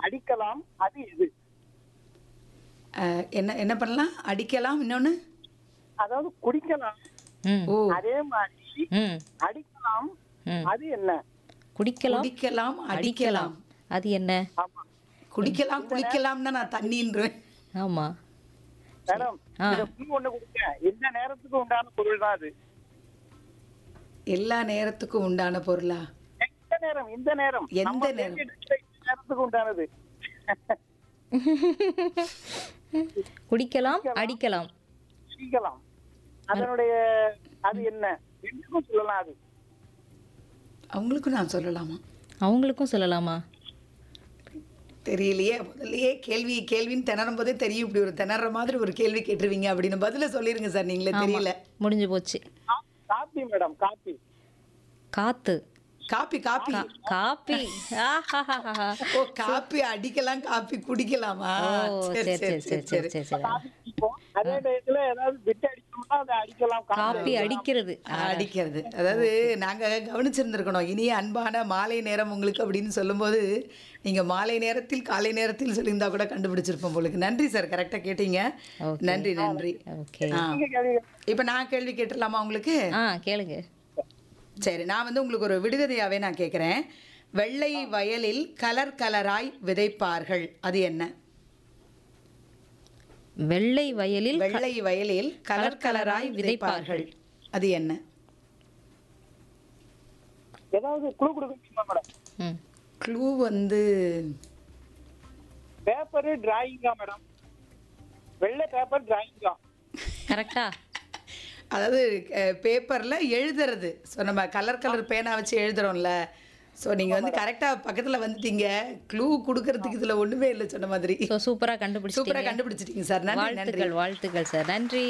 அடிக்கலாம் அது எது அஹ், என்ன என்ன பண்ணலாம் அடிக்கலாம் இன்னொன்னு அதாவது குடிக்கலாம் ம் ஓ அதே மாதிரி ம் அடிக்கலாம் ம் அது என்ன குடிக்கலாம் குடிக்கலாம் அடிக்கலாம் அது என்ன ஆமா குடிக்கலாம் குளிக்கலாம்னா நான் தண்ணின்றேன் ஆமா மேடம் ஆ. இத புல் ஒண்ணு கொடுங்க எந்த நேரத்துக்கு உண்டான பொருள் தான் அது எல்லா நேரத்துக்கும் உண்டான பொருளா எந்த நேரம் இந்த நேரம் எந்த நம்ம நேரம்? தேடிட்டு இந்த நேரத்துக்கு உண்டானது குடிக்கலாம் அடிக்கலாம் குடிக்கலாம் அதனுடைய அது என்ன ரெண்டுக்கும் சொல்லலாம் அது அவங்களுக்கும் நான் சொல்லலாமா அவங்களுக்கும் சொல்லலாமா தெரியலையே முதல்லயே கேள்வி கேள்வின்னு திணறும் போதே தெரியும் இப்படி ஒரு திணற மாதிரி ஒரு கேள்வி கேட்டுருவீங்க அப்படின்னு பதில சொல்லிருங்க சார் நீங்களே தெரியல முடிஞ்சு போச்சு கா- காப்பி மேடம் காப்பி காத்து காப்பி காப்பி காப்பி ஆஹாஹாஹா. ஓ காப்பி அடிக்கலாம் காப்பி குடிக்கலாமா ஓ சரி சரி சரி சரி சரி சரி காப்பி குடிப்போம் அதே டயத்துல ஏதாவது விட்டு அடிக்கணும்னா அதை அடிக்கலாம் காப்பி அடிக்கிறது அடிக்கிறது அதாவது நாங்க கவனிச்சிருந்திருக்கணும் இனிய அன்பான மாலை நேரம் உங்களுக்கு அப்படின்னு சொல்லும்போது நீங்க மாலை நேரத்தில் காலை நேரத்தில் சொல்லியிருந்தா கூட கண்டுபிடிச்சிருப்போம் உங்களுக்கு நன்றி சார் கரெக்டா கேட்டீங்க Okay. நன்றி நன்றி ஓகே ஆ. இப்ப நான் கேள்வி கேட்டுடலாமா உங்களுக்கு ஆ கேளுங்க சரி நான் வந்து உங்களுக்கு ஒரு விடுகதையாவே நான் கேட்குறேன் வெள்ளை வயலில் கலர் கலராய் விதைப்பார்கள் அது என்ன வெள்ளை வயலில் வெள்ளை வயலில் கலர் கலராய் விதைப்பார்கள் அது என்ன ஏதாவது குழு கொடுக்க முடியுமா மேடம் ம் க்ளூ வந்து பேப்பரு டிராயிங்கா மேடம் வெள்ளை பேப்பர் டிராயிங்கா கரெக்டா அதாவது பேப்பரில் எழுதுறது ஸோ நம்ம கலர் கலர் பேனா வச்சு எழுதுறோம்ல ஸோ நீங்கள் வந்து கரெக்டாக பக்கத்தில் வந்துட்டீங்க க்ளூ கொடுக்கறதுக்கு இதில் ஒன்றுமே இல்லை சொன்ன மாதிரி ஸோ சூப்பராக கண்டுபிடிச்சிட்டீங்க சூப்பராக கண்டுபிடிச்சிட்டீங்க சார் நன்றி நன்றி வாழ்த்துக்கள் வாழ்த்துக்கள் சார் நன்றி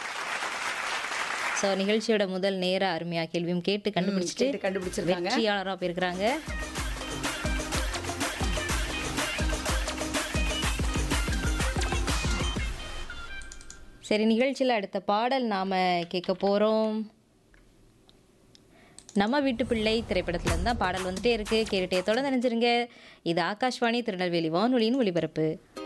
ஸோ நிகழ்ச்சியோட முதல் நேர அருமையா கேள்வியும் கேட்டு கண்டுபிடிச்சிட்டு கேட்டு கண்டுபிடிச்சிருக்காங்க வெற்றியாளராக போயிருக்கிறாங்க சரி நிகழ்ச்சியில் அடுத்த பாடல் நாம் கேட்க போகிறோம் நம்ம வீட்டு பிள்ளை திரைப்படத்துல இருந்து தான் பாடல் வந்துட்டே இருக்கு கேட்டுட்டே தொடர்ந்து நினைச்சிருங்க இது ஆகாஷ்வாணி திருநெல்வேலி வானொலியின் ஒளிபரப்பு